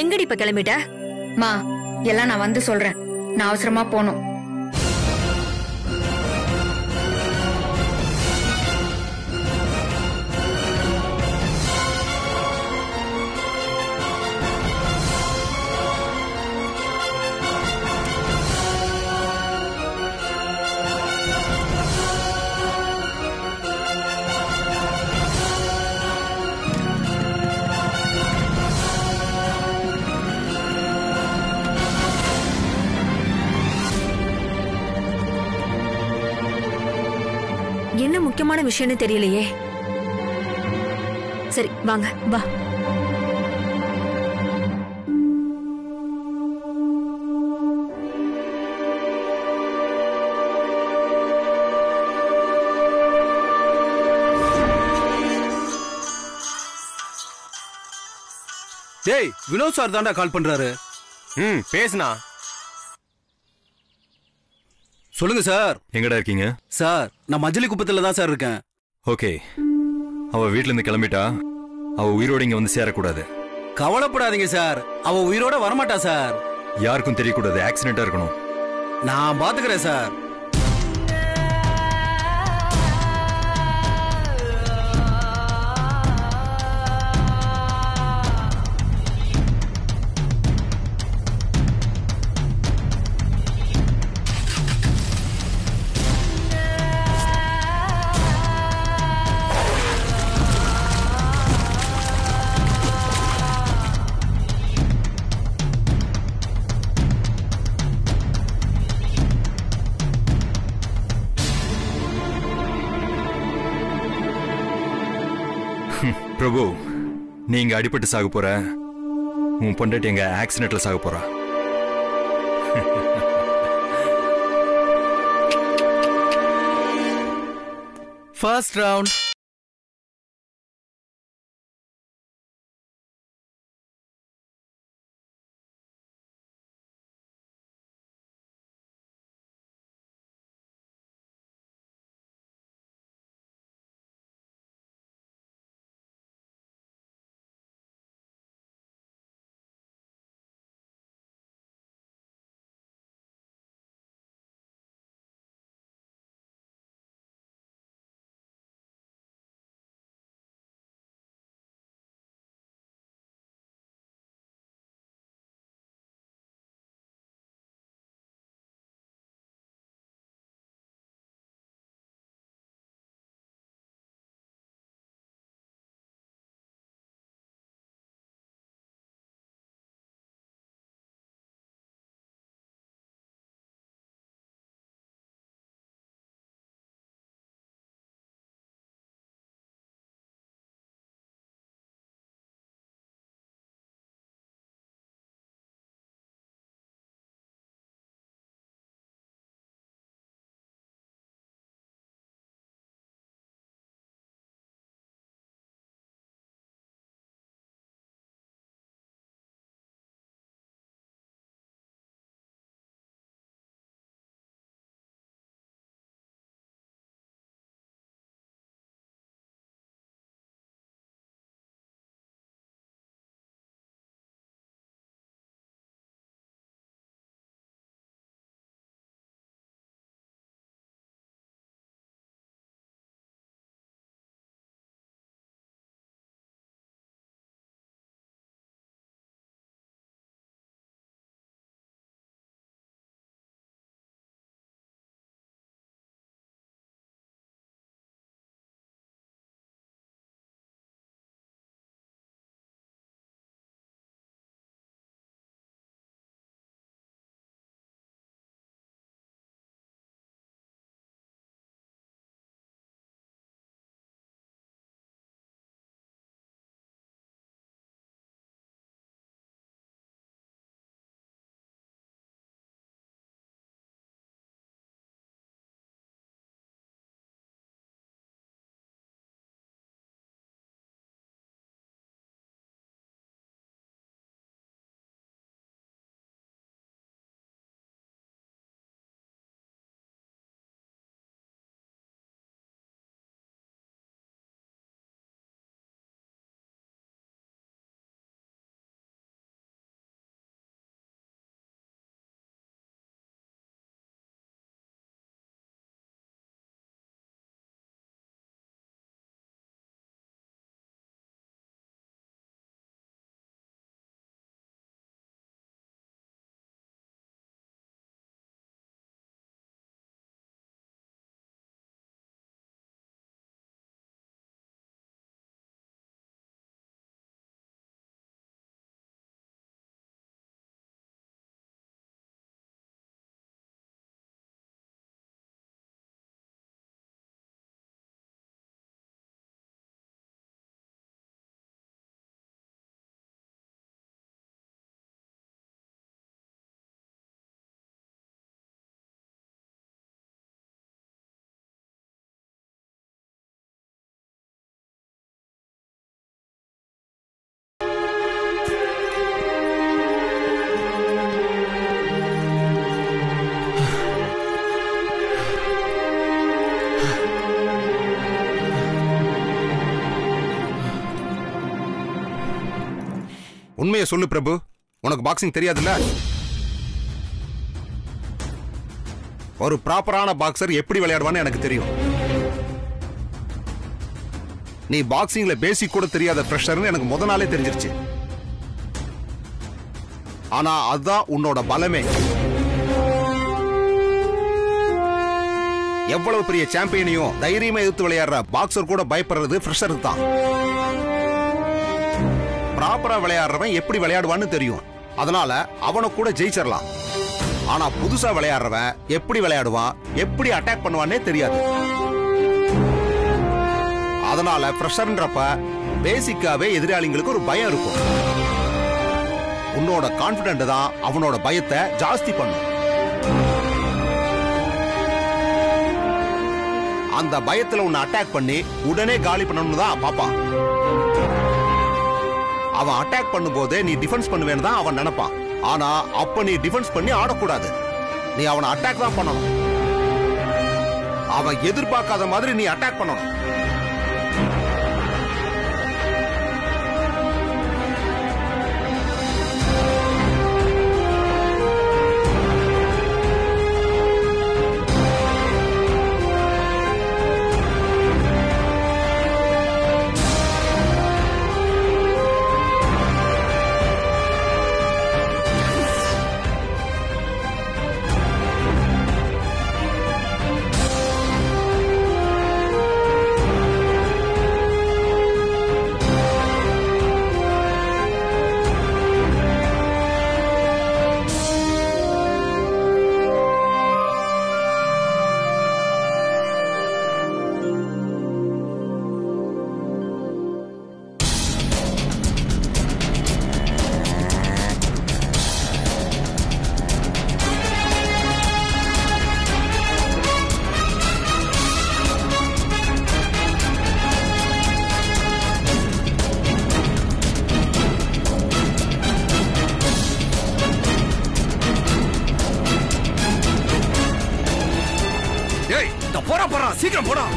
எங்கடி இப்ப கிளம்பிட்ட மா எல்லாம் நான் வந்து சொல்றேன் நான் அவசரமா போகணும் என்ன முக்கியமான விஷயம்னு தெரியலையே சரி வாங்க வா டேய் வினோத் சார் தான்டா கால் பண்றாரு ம் பேசுனா சொல்லுங்க சார் எங்கடா இருக்கீங்க சார் நான் மஞ்சளி குப்பத்துல தான் சார் இருக்கேன் ஓகே அவ வீட்ல இருந்து கிளம்பிட்டா அவ உயிரோட இங்க வந்து சேரக்கூடாது கவலைப்படாதீங்க சார் அவ உயிரோட வரமாட்டா சார் யாருக்கும் தெரியக்கூடாது ஆக்சிடென்டா இருக்கணும் நான் பாத்துக்கிறேன் சார் பிரபு நீ இங்க அடிபட்டு சாக போற உன் பொண்டாட்டி எங்க ஆக்சிடென்ட்ல சாக போறா ஃபர்ஸ்ட் ரவுண்ட் உண்மையை சொல்லு பிரபு உனக்கு பாக்ஸிங் தெரியாதுல்ல ஒரு ப்ராப்பரான பாக்ஸர் எப்படி விளையாடுவான்னு எனக்கு தெரியும் நீ பாக்ஸிங்ல பேசிக் கூட தெரியாத ஃப்ரெஷர்னு எனக்கு முத நாளே தெரிஞ்சிருச்சு ஆனா அதுதான் உன்னோட பலமே எவ்வளவு பெரிய சாம்பியனையும் தைரியமா எதிர்த்து விளையாடுற பாக்ஸர் கூட பயப்படுறது ஃப்ரெஷருக்கு தான் ப்ராப்பரா விளையாடுறவன் எப்படி விளையாடுவான்னு தெரியும் அதனால அவனை கூட ஜெயிச்சிடலாம் ஆனா புதுசா விளையாடுறவன் எப்படி விளையாடுவான் எப்படி அட்டாக் பண்ணுவானே தெரியாது அதனால ஃப்ரெஷர்ன்றப்ப பேசிக்காவே எதிராளிங்களுக்கு ஒரு பயம் இருக்கும் உன்னோட கான்பிடன்ட் தான் அவனோட பயத்தை ஜாஸ்தி பண்ணும் அந்த பயத்துல உன்னை அட்டாக் பண்ணி உடனே காலி பண்ணணும்னு தான் பாப்பான் அவன் அட்டாக் பண்ணும்போது நீ டிஃபென்ஸ் பண்ணுவேன்னு தான் அவன் நினைப்பான் ஆனா அப்ப நீ டிஃபென்ஸ் பண்ணி ஆடக்கூடாது நீ அவனை அட்டாக் தான் பண்ணணும் அவன் எதிர்பார்க்காத மாதிரி நீ அட்டாக் பண்ணணும் ஏய் இந்த போறா போறா சீக்கிரம் போடா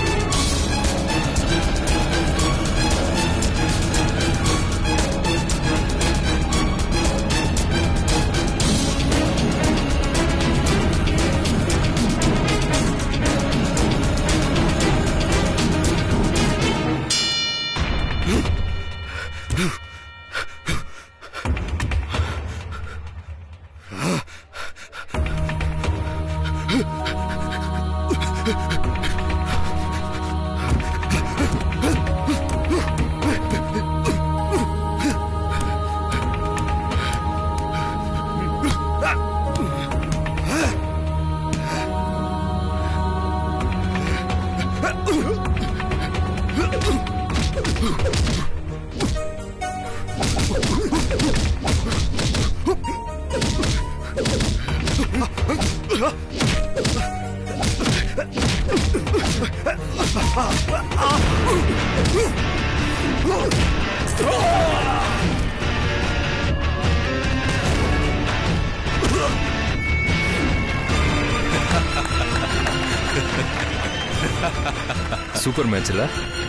சூப்பர் மேட்ச்ல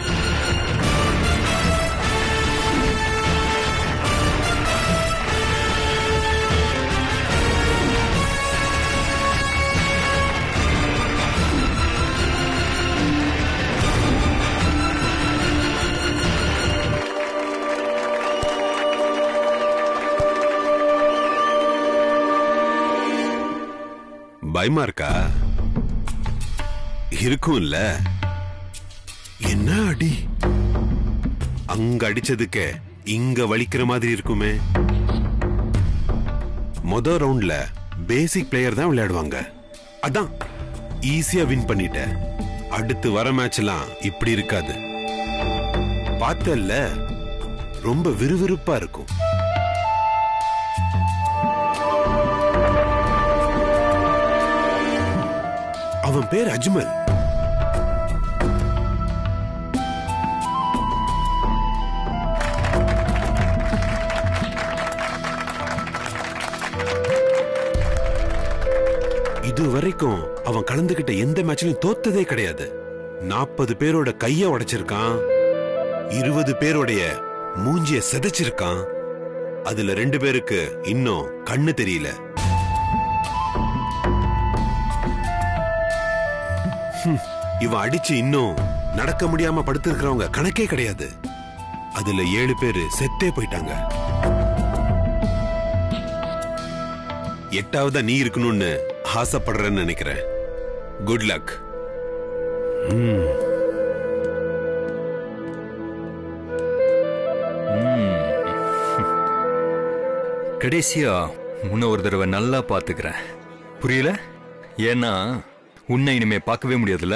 பயமா இருக்கா இருக்கும்ல என்ன அடி அங்க அடிச்சதுக்கு இங்க வலிக்கிற மாதிரி இருக்குமே மொத ரவுண்ட்ல பேசிக் பிளேயர் தான் விளையாடுவாங்க அதான் ஈஸியா வின் பண்ணிட்ட அடுத்து வர மேட்ச்லாம் இப்படி இருக்காது பார்த்தல்ல ரொம்ப விறுவிறுப்பா இருக்கும் அவன் பேர் அஜ்மல் இது வரைக்கும் அவன் கலந்துகிட்ட எந்த மேட்ச்லயும் தோத்ததே கிடையாது நாற்பது பேரோட கைய உடைச்சிருக்கான் இருபது பேருடைய மூஞ்சிய சிதைச்சிருக்கான் அதுல ரெண்டு பேருக்கு இன்னும் கண்ணு தெரியல ஹம், இவன் அடிச்சு இன்னும் நடக்க முடியாம படுத்திருக்கிறவங்க கணக்கே கிடையாது அதுல ஏழு பேரு செத்தே போயிட்டாங்க எட்டாவதா நீ இருக்கணும்னு ஆசைப்படுறேன்னு நினைக்கிறேன் குட் லக் கடைசியா உன்னை ஒரு தடவை நல்லா பாத்துக்கிறேன் புரியல ஏன்னா உன்னை இனிமே பார்க்கவே முடியாதுல்ல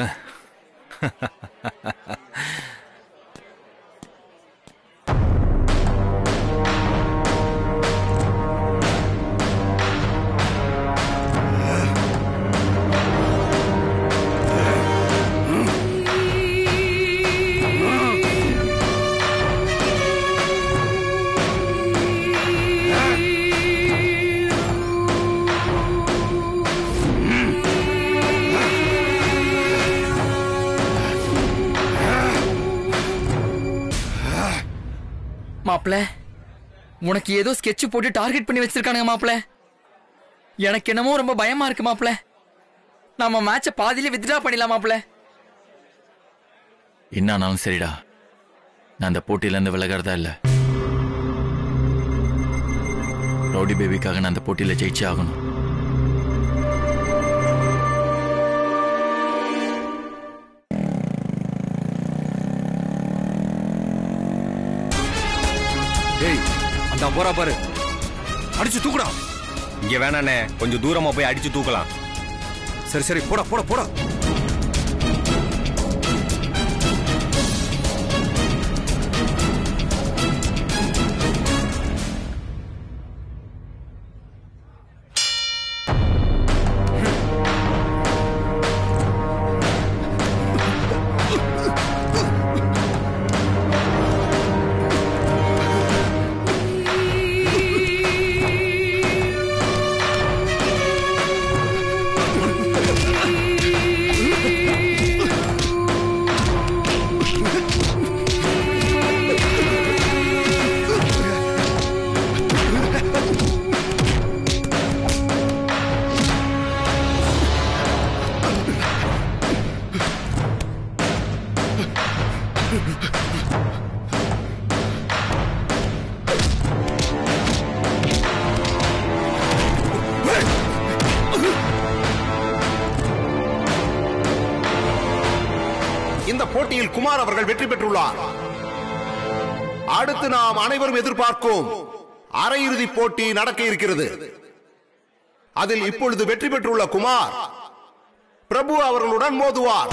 மாப்ள உனக்கு ஏதோ ஸ்கெட்ச் போட்டு டார்கெட் பண்ணி வச்சிருக்கானுங்க மாப்ள எனக்கு என்னமோ ரொம்ப பயமா இருக்கு மாப்ள நம்ம மேட்ச பாதியிலே வித்ட்ரா பண்ணிடலாம் மாப்ள என்ன ஆனாலும் சரிடா நான் அந்த போட்டியில இருந்து விலகிறதா இல்ல ரவுடி பேபிக்காக நான் அந்த போட்டியில ஜெயிச்சே ஆகணும் ஏய் அந்த போறா பாரு அடிச்சு தூக்குடா இங்க வேணாண்ணே கொஞ்சம் தூரமா போய் அடிச்சு தூக்கலாம் சரி சரி போடா போடா போடா இந்த போட்டியில் குமார் அவர்கள் வெற்றி பெற்றுள்ளார் அடுத்து நாம் அனைவரும் எதிர்பார்க்கும் அரையிறுதி போட்டி நடக்க இருக்கிறது அதில் இப்பொழுது வெற்றி பெற்றுள்ள குமார் பிரபு அவர்களுடன் மோதுவார்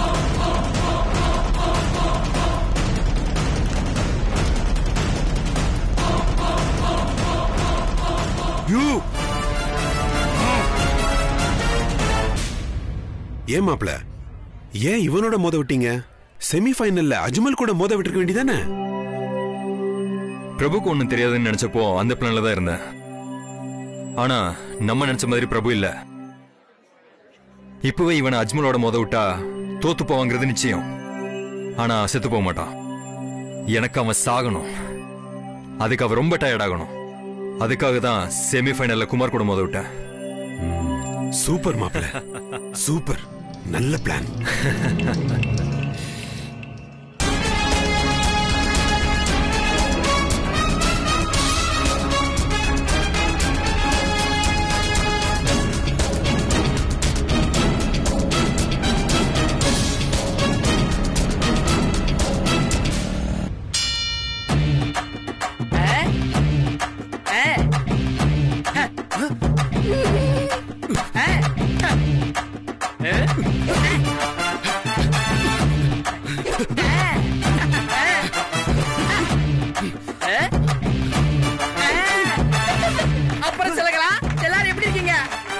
ஏன் மாப்ள ஏன் இவனோட மோத விட்டீங்க செமிஃபைனல்ல அஜ்மல் கூட மோத விட்டுருக்க வேண்டியதானே பிரபுக்கு ஒண்ணும் தெரியாதுன்னு நினைச்சப்போ அந்த பிளான்ல தான் இருந்தேன் ஆனா நம்ம நினைச்ச மாதிரி பிரபு இல்ல இப்பவே இவனை அஜ்மலோட மோத விட்டா தோத்து போவாங்கிறது நிச்சயம் ஆனா செத்து போக மாட்டான் எனக்கு அவன் சாகணும் அதுக்கு அவன் ரொம்ப டயர்ட் ஆகணும் அதுக்காக தான் செமிஃபைனல்ல குமார் கூட மோத விட்டேன் சூப்பர் மாப்ள சூப்பர் நல்ல பிளான் அப்புறம் சொல்லுங்களா எல்லாரும் எப்படி இருக்கீங்க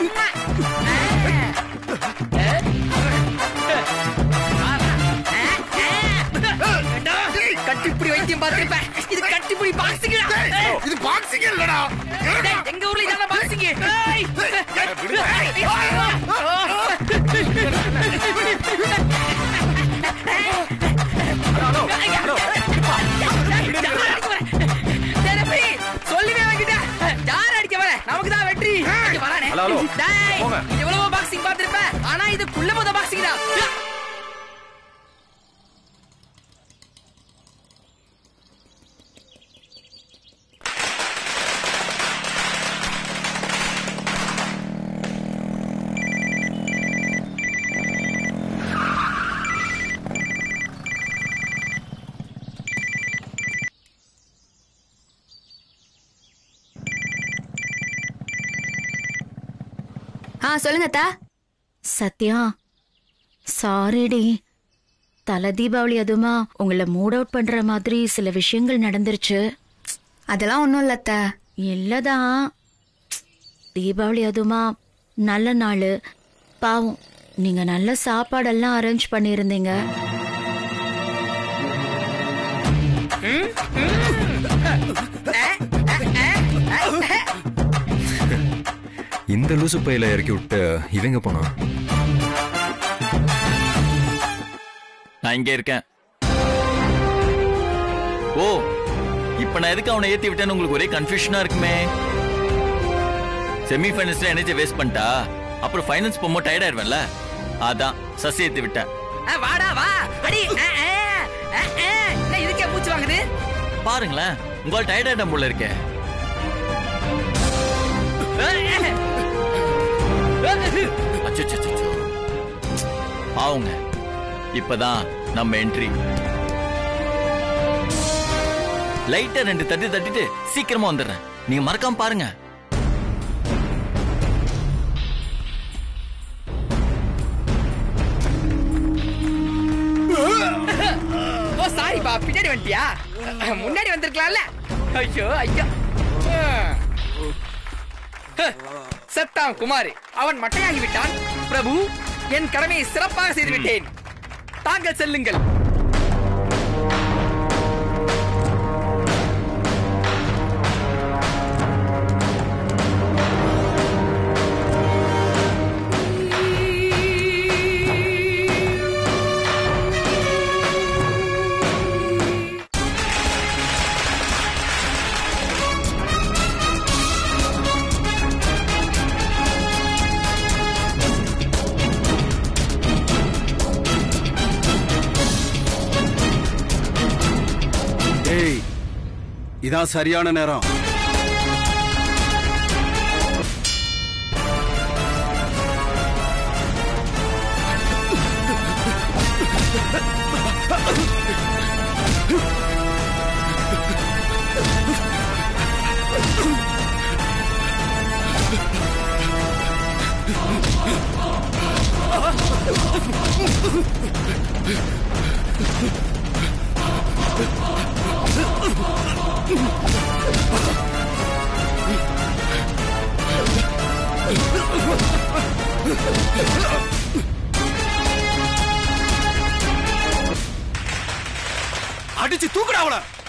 கட்டிப்புடி வைத்தியம் பார்த்திருப்பேன் இது கட்டிப்புடி பாக்ஸிங்கடா இது பாக்ஸிங் இல்லடா எங்க ஊர்ல இதான் பாக்ஸிங் சொல்லவே ஹலோ டேய், போங்க. எவ்வளவோ பாக்ஸிங் பார்த்திருப்ப ஆனா இது குள்ள போத பாக்ஸிங் தான் ஆ சொல்லுங்க அத்தா சத்யா சாரிடி தல தீபாவளி அதுமா உங்களை மூட் அவுட் பண்ற மாதிரி சில விஷயங்கள் நடந்துருச்சு அதெல்லாம் ஒன்றும் இல்ல அத்தா இல்லதான் தீபாவளி அதுமா நல்ல நாள் பாவம் நீங்க நல்ல சாப்பாடெல்லாம் அரேஞ்ச் பண்ணியிருந்தீங்க இந்த லூசு பையில இறக்கி விட்டு இவங்க போனா நான் இங்க இருக்கேன் ஓ இப்ப நான் எதுக்கு அவனை ஏத்தி விட்டேன்னு உங்களுக்கு ஒரே கன்ஃபியூஷனா இருக்குமே செமி ஃபைனல்ஸ்ல எனர்ஜி வேஸ்ட் பண்ணிட்டா அப்புறம் ஃபைனல்ஸ் போகும்போது டயர்ட் ஆயிடுவேன்ல அதான் சசி ஏத்தி விட்டேன் ஆ, வாடா வா அடி ஆ, ஆ, ஆ, ஆ. என்ன இதுக்கே மூச்சு வாங்குது பாருங்களேன் உங்களால் டயர்ட் ஆயிட்டம் போல இருக்கே அச்சோ ஆவுங்க இப்பதான் நம்ம என்ட்ரி லைட்டா ரெண்டு தட்டி தட்டிட்டு சீக்கிரமா வந்துடுறேன் நீங்க மறக்காம பாருங்க ஓ சாரி பா பின்னாடி வந்துட்டியா முன்னாடி வந்திருக்கலாம்ல ஐயோ ஐயோ செத்தான் குமார் அவன் மட்டையாகி விட்டான் பிரபு என் கடமையை சிறப்பாக செய்து விட்டேன் தாங்கள் செல்லுங்கள் ஏய் இதான் சரியான நேரம் அடிச்சு தூக்குடா அவள